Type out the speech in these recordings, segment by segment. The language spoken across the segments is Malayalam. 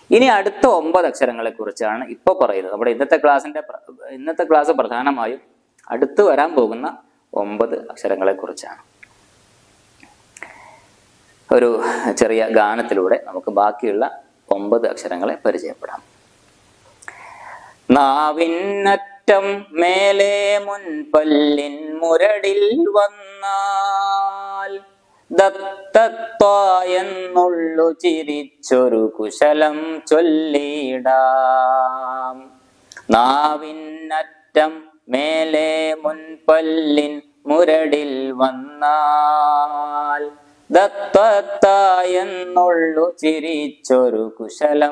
ഇനി അടുത്ത ഒമ്പത് അക്ഷരങ്ങളെ കുറിച്ചാണ് ഇപ്പോൾ പറയുന്നത് നമ്മുടെ ഇന്നത്തെ ക്ലാസ്സിന്റെ പ്ര- ഇന്നത്തെ ക്ലാസ് പ്രധാനമായും അടുത്ത് വരാൻ പോകുന്ന ഒമ്പത് അക്ഷരങ്ങളെ കുറിച്ചാണ് ഒരു ചെറിയ ഗാനത്തിലൂടെ നമുക്ക് ബാക്കിയുള്ള ഒമ്പത് അക്ഷരങ്ങളെ പരിചയപ്പെടാം നാവിന്നറ്റം മേലെ മുൻപല്ലിൻ മുരടിൽ വന്നാൽ ദത്തത്വ എന്നുള്ളു ചിരിച്ചൊരു കുശലം ചൊല്ലിടാം നാവിന്നറ്റം മേലെ മുൻപല്ലിൻ മുരടിൽ വന്നാൽ ദത്തത്ത എന്നുള്ളു ചിരിച്ചൊരു കുശലം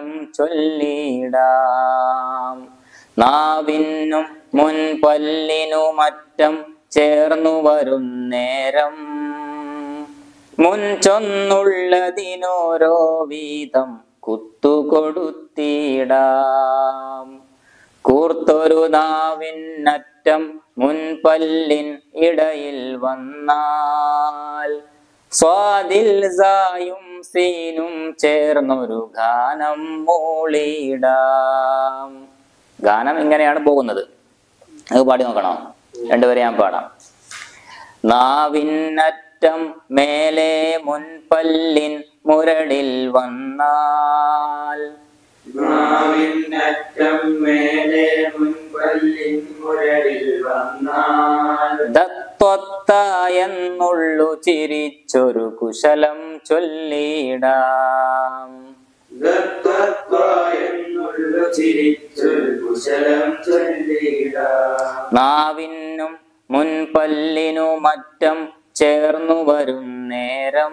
ചൊല്ലിടാം നാവിനും മുൻപല്ലിനുമറ്റം ചേർന്നു വരും നേരം മുൻചൊന്നുള്ളതിനോരോ വീതം കുത്തുകൊടുത്തിടാം കൂർത്തൊരു നാവിനറ്റം മുൻപല്ലിൻ ഇടയിൽ വന്നാൽ സ്വാതിൽ സായും സീനും ചേർന്നൊരു ഗാനം മൂളിയിടാം ഗാനം ഇങ്ങനെയാണ് പോകുന്നത് അത് പാടി നോക്കണോ രണ്ടുപേരെ ഞാൻ പാടാം നാവിന്നറ്റം മേലെ മുൻപല്ലിൻ മുരടിൽ വന്നാൽ നാവിനറ്റം മേലെ മുൻപല്ലിൻ മുരടിൽ വന്നാൽ ദത്വത്ത എന്നുള്ളു ചിരിച്ചൊരു കുശലം ചൊല്ലിടാം ദത്തത്വ എന്നുള്ള ചിരിച്ചൊരു കുശലം ചൊല്ലിടാം നാവിനും മുൻപല്ലിനുമറ്റം ചേർന്നു വരും നേരം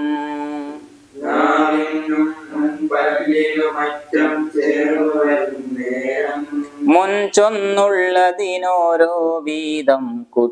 നാവിനും മുൻപല്ലിനുമറ്റം ചേർന്നു വരും നേരം മുൻചൊന്നുള്ളതിനോരോ വീതം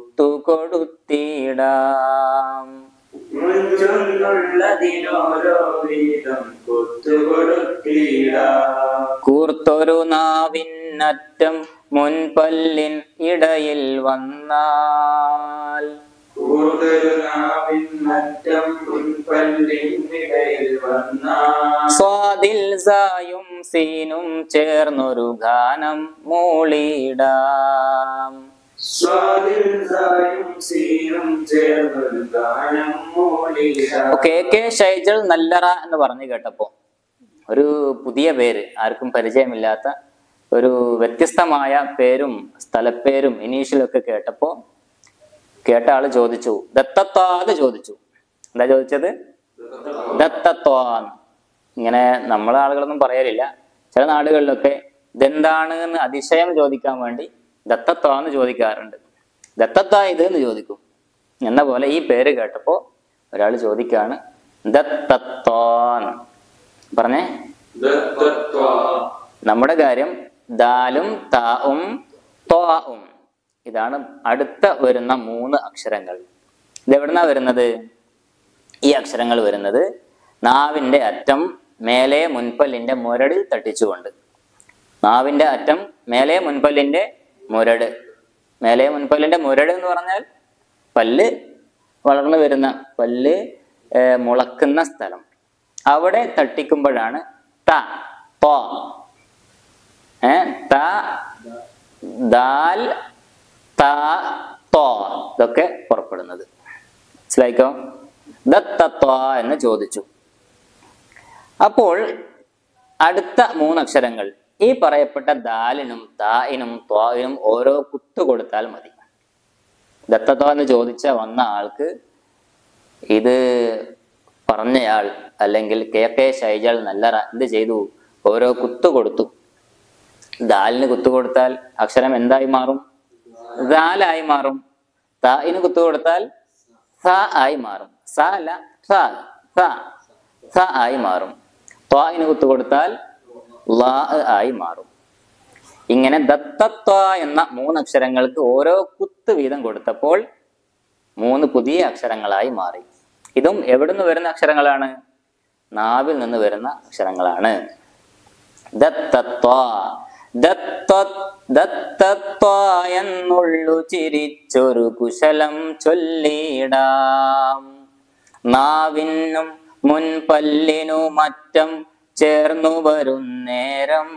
കുത്തുകൊടുത്തിടാം മുൻചൊന്നുള്ളതിനോരോ വീതം കൊത്തുകൊടുത്തിടാം കൂർത്തൊരു നാവിനറ്റം മുൻപല്ലിൻ ഇടയിൽ വന്നാൽ കൂടുതൽ നാവിനറ്റം മുൻപല്ലിനിടയിൽ വന്നാൽ സ്വാതിൽ സായും സീനും ചേർന്നൊരു ഗാനം മൂളിടാം സ്വാതിസായും സീനും ചേർന്നൊരു ഗാനം മൂളിടാം കെ കെ ഷൈജൽ നല്ലറ എന്ന് പറഞ്ഞു കേട്ടപ്പോ ഒരു പുതിയ പേര് ആർക്കും പരിചയമില്ലാത്ത ഒരു വ്യത്യസ്തമായ പേരും സ്ഥലപ്പേരും ഇനീഷ്യലും ഒക്കെ കേട്ടപ്പോ കേട്ട ആള് ചോദിച്ചു ദത്തത്വാന്ന് ചോദിച്ചു എന്താ ചോദിച്ചത് ദത്തത്വാന്ന് ഇങ്ങനെ നമ്മളെ ആളുകളൊന്നും പറയലില്ല ചില നാടുകളിലൊക്കെ ഇതെന്താണ് എന്ന് അതിശയം ചോദിക്കാൻ വേണ്ടി ദത്തത്വാന്ന് ചോദിക്കാറുണ്ട് ദത്തത്വ ഇത് എന്ന് ചോദിക്കും എന്ന പോലെ ഈ പേര് കേട്ടപ്പോ ഒരാൾ ചോദിക്കാണ് ദത്തത്വാന്ന് പറഞ്ഞേ ദത്തത്വ നമ്മുടെ കാര്യം ദാലും താവും ത്വാവും ഇതാണ് അടുത്ത വരുന്ന മൂന്ന് അക്ഷരങ്ങൾ ഇത് എവിടുന്നാ വരുന്നത് ഈ അക്ഷരങ്ങൾ വരുന്നത് നാവിന്റെ അറ്റം മേലെ മുൻപല്ലിന്റെ മുരടിൽ തട്ടിച്ചുകൊണ്ട് നാവിന്റെ അറ്റം മേലെ മുൻപല്ലിന്റെ മുരട് മേലെ മുൻപല്ലിന്റെ മുരട് എന്ന് പറഞ്ഞാൽ പല്ല് വളർന്നു വരുന്ന പല്ല് ഏർ, മുളക്കുന്ന സ്ഥലം അവിടെ തട്ടിക്കുമ്പോഴാണ് ത ത്വ ഏ ത ദാൽ ത ത്വ ഇതൊക്കെ പുറപ്പെടുന്നത് മനസ്സിലായിക്കോ ദത്തത്വ എന്ന് ചോദിച്ചു അപ്പോൾ അടുത്ത മൂന്നക്ഷരങ്ങൾ ഈ പറയപ്പെട്ട ദാലിനും തായിനും ത്വായിനും ഓരോ കുത്തു കൊടുത്താൽ മതി ദത്തത്വ എന്ന് ചോദിച്ച വന്ന ആൾക്ക് ഇത് പറഞ്ഞയാൾ അല്ലെങ്കിൽ കെ കെ ഷൈജാൾ നല്ല റ- എന്ത് ചെയ്തു ഓരോ കുത്തു കൊടുത്തു ദാലിന് കുത്തു കൊടുത്താൽ അക്ഷരം എന്തായി മാറും ദാലായി മാറും തായിന് കുത്തു കൊടുത്താൽ സ ആയി മാറും സ അല്ല സ സ സ ആയി മാറും ത്വായിന് കുത്തു കൊടുത്താൽ ലാ ആയി മാറും ഇങ്ങനെ ദത്തത്വ എന്ന മൂന്നക്ഷരങ്ങൾക്ക് ഓരോ കുത്ത് വീതം കൊടുത്തപ്പോൾ മൂന്ന് പുതിയ അക്ഷരങ്ങളായി മാറി ഇതും എവിടുന്ന് വരുന്ന അക്ഷരങ്ങളാണ് നാവിൽ നിന്ന് വരുന്ന അക്ഷരങ്ങളാണ് ദത്തത്വ ദത്ത ദത്തത്വ എന്നുള്ളു ചിരിച്ചൊരു കുശലം ചൊല്ലിടാം നാവിനും മുൻപല്ലിനുമറ്റം ചേർന്നു വരുന്നേരം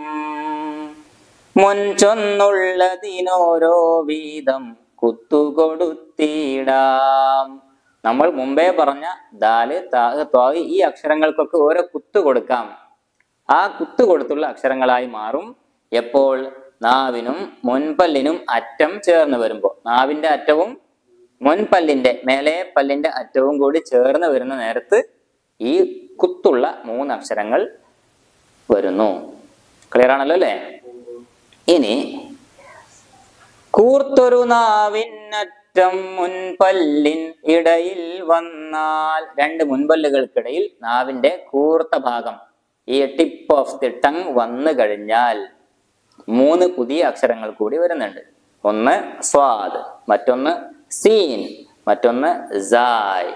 മുൻചൊന്നുള്ളതിനോരോ വീതം കുത്തുകൊടുത്തിടാം നമ്മൾ മുമ്പേ പറഞ്ഞ ദാല് താ ത്വാ ഈ അക്ഷരങ്ങൾക്കൊക്കെ ഓരോ കുത്തു കൊടുക്കാം ആ കുത്തു കൊടുത്തുള്ള അക്ഷരങ്ങളായി മാറും എപ്പോൾ നാവിനും മുൻപല്ലിനും അറ്റം ചേർന്ന് വരുമ്പോൾ നാവിന്റെ അറ്റവും മുൻപല്ലിന്റെ മേലെ പല്ലിന്റെ അറ്റവും കൂടി ചേർന്ന് വരുന്ന നേരത്ത് ഈ കുത്തുള്ള മൂന്ന് അക്ഷരങ്ങൾ വരുന്നു ക്ലിയർ ആണല്ലോ അല്ലേ ഇനി കൂർത്തൊരു നാവിനറ്റം മുൻപല്ലിൻ ഇടയിൽ വന്നാൽ രണ്ട് മുൻപല്ലുകൾക്കിടയിൽ നാവിന്റെ കൂർത്ത ഭാഗം ഈ ടിപ്പ് ഓഫ് ദി ടങ് വന്നു കഴിഞ്ഞാൽ മൂന്ന് പുതിയ അക്ഷരങ്ങൾ കൂടി വരുന്നുണ്ട് ഒന്ന് സ്വാദ് മറ്റൊന്ന് സീൻ മറ്റൊന്ന് സായ്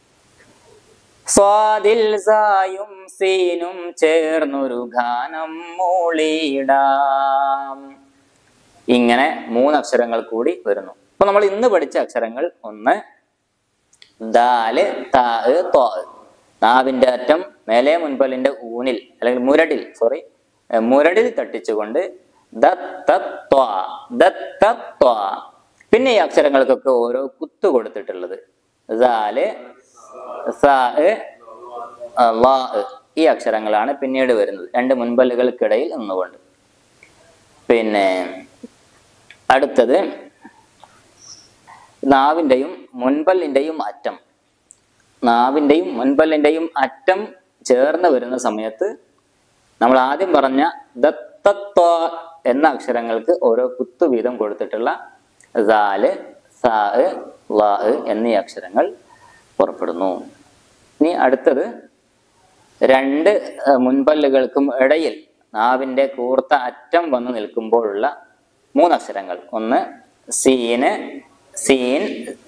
സ്വാദിൽ സായും സീനും ചേർന്നൊരു ഗാനം മൂളിയിടാം ഇങ്ങനെ മൂന്ന് അക്ഷരങ്ങൾ കൂടി വരുന്നു അപ്പൊ നമ്മൾ ഇന്ന് പഠിച്ച അക്ഷരങ്ങൾ ഒന്ന് ദാല് താ ത്വാ നാവിന്റെ അറ്റം മേലെ മുൻപല്ലിന്റെ ഊനിൽ അല്ലെങ്കിൽ മുരടിൽ സോറി മുരടിൽ തട്ടിച്ചുകൊണ്ട് ദത്ത ത്വാ ദത്ത ത്വാ പിന്നെ ഈ അക്ഷരങ്ങൾക്കൊക്കെ ഓരോ കുത്തു കൊടുത്തിട്ടുള്ളത് ദാല് സാ ലാ ഈ അക്ഷരങ്ങളാണ് പിന്നീട് വരുന്നത് രണ്ട് മുൻപല്ലുകൾക്കിടയിൽ നിന്നുകൊണ്ട് പിന്നെ അടുത്തത് നാവിൻ്റെയും മുൻപല്ലിൻ്റെയും അറ്റം നാവിൻ്റെയും മുൻപല്ലിൻ്റെയും അറ്റം ചേർന്ന് വരുന്ന സമയത്ത് നമ്മൾ ആദ്യം പറഞ്ഞ ദത്തത്വ എന്ന അക്ഷരങ്ങൾക്ക് ഓരോ കുത്തു വീതം കൊടുത്തിട്ടുള്ള ദാല് സാ ലാ എന്നീ അക്ഷരങ്ങൾ പുറപ്പെടുന്നു ഇനി അടുത്തത് രണ്ട് ഏർ, മുൻപല്ലുകൾക്കും ഇടയിൽ നാവിന്റെ കൂർത്ത അറ്റം വന്ന് നിൽക്കുമ്പോഴുള്ള മൂന്നക്ഷരങ്ങൾ ഒന്ന് സീന് സീൻ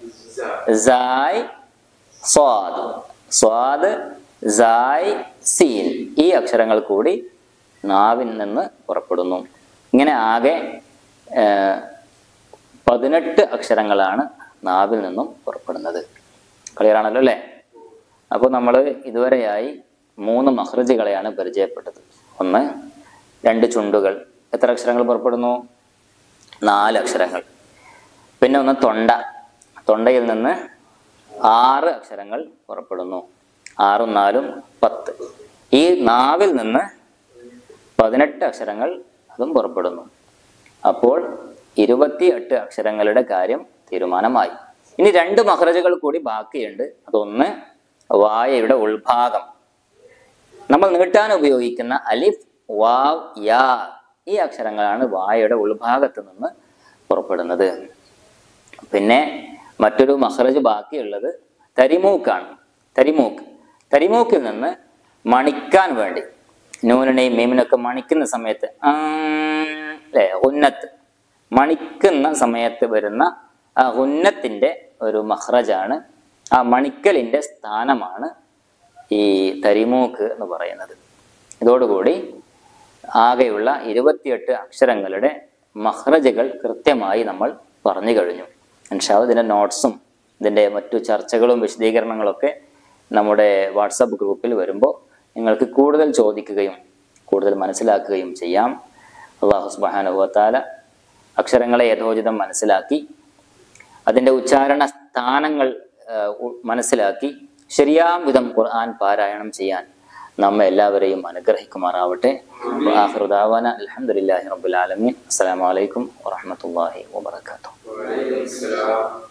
സായ് സ്വാദ് സ്വാദ് സായ് സീൻ ഈ അക്ഷരങ്ങൾ കൂടി നാവിൽ നിന്ന് പുറപ്പെടുന്നു ഇങ്ങനെ ആകെ ഏർ, പതിനെട്ട് അക്ഷരങ്ങളാണ് നാവിൽ നിന്നും പുറപ്പെടുന്നത് ക്ലിയർ ആണല്ലോ അല്ലേ അപ്പോൾ നമ്മൾ ഇതുവരെയായി മൂന്ന് മഹ്റജുകളെയാണ് പരിചയപ്പെട്ടത് ഒന്ന് രണ്ട് ചുണ്ടുകൾ എത്ര അക്ഷരങ്ങൾ പുറപ്പെടുന്നു നാല് അക്ഷരങ്ങൾ പിന്നെ ഒന്ന് തൊണ്ട തൊണ്ടയിൽ നിന്ന് ആറ് അക്ഷരങ്ങൾ പുറപ്പെടുന്നു ആറും നാലും പത്ത് ഈ നാവിൽ നിന്ന് പതിനെട്ട് അക്ഷരങ്ങൾ അതും പുറപ്പെടുന്നു അപ്പോൾ ഇരുപത്തിയെട്ട് അക്ഷരങ്ങളുടെ കാര്യം തീരുമാനമായി ഇനി രണ്ട് മഹ്റജുകൾ കൂടി ബാക്കിയുണ്ട് അതൊന്ന് വായയുടെ ഉൾഭാഗം നമ്മൾ നീട്ടാൻ ഉപയോഗിക്കുന്ന അലിഫ് വാവ് യാ ഈ അക്ഷരങ്ങളാണ് വായയുടെ ഉൾഭാഗത്ത് നിന്ന് പുറപ്പെടുന്നത് പിന്നെ മറ്റൊരു മഹ്റജ് ബാക്കിയുള്ളത് തരിമൂക്കാണ് തരിമൂക്ക് തരിമൂക്കിൽ നിന്ന് മണിക്കാൻ വേണ്ടി നൂനിനെയും മീമിനൊക്കെ മണിക്കുന്ന സമയത്ത് ആ, അല്ലേ ഉന്നത്ത് മണിക്കുന്ന സമയത്ത് വരുന്ന ആ ഉന്നത്തിന്റെ ഒരു മഹ്റജാണ് ആ മണിക്കലിന്റെ സ്ഥാനമാണ് ഈ തരിമൂക്ക് എന്ന് പറയുന്നത് ഇതോടുകൂടി ആകെയുള്ള ഇരുപത്തിയെട്ട് അക്ഷരങ്ങളുടെ മഹ്റജകൾ കൃത്യമായി നമ്മൾ പറഞ്ഞു കഴിഞ്ഞു ഇൻഷാവ് ഇതിൻ്റെ നോട്ട്സും ഇതിൻ്റെ മറ്റു ചർച്ചകളും വിശദീകരണങ്ങളൊക്കെ നമ്മുടെ വാട്സപ്പ് ഗ്രൂപ്പിൽ വരുമ്പോൾ നിങ്ങൾക്ക് കൂടുതൽ ചോദിക്കുകയും കൂടുതൽ മനസ്സിലാക്കുകയും ചെയ്യാം അള്ളാഹു സുബാനുഭവത്താല അക്ഷരങ്ങളെ യഥോചിതം മനസ്സിലാക്കി അതിൻ്റെ ഉച്ചാരണ സ്ഥാനങ്ങൾ ആ, ഉ- മനസ്സിലാക്കി ശരിയാം വിധം ഖുർആൻ പാരായണം ചെയ്യാൻ നമ്മെ എല്ലാവരെയും അനുഗ്രഹിക്കുമാറാവട്ടെ ആഹൃദാവാന അലഹമുല്ലാഹി റബ്ബുൽ ആലമീൻ അസ്സലാമു അലൈക്കും വറഹ്മത്തുള്ളാഹി വബറകാതുഹു വലൈക്കും സലാം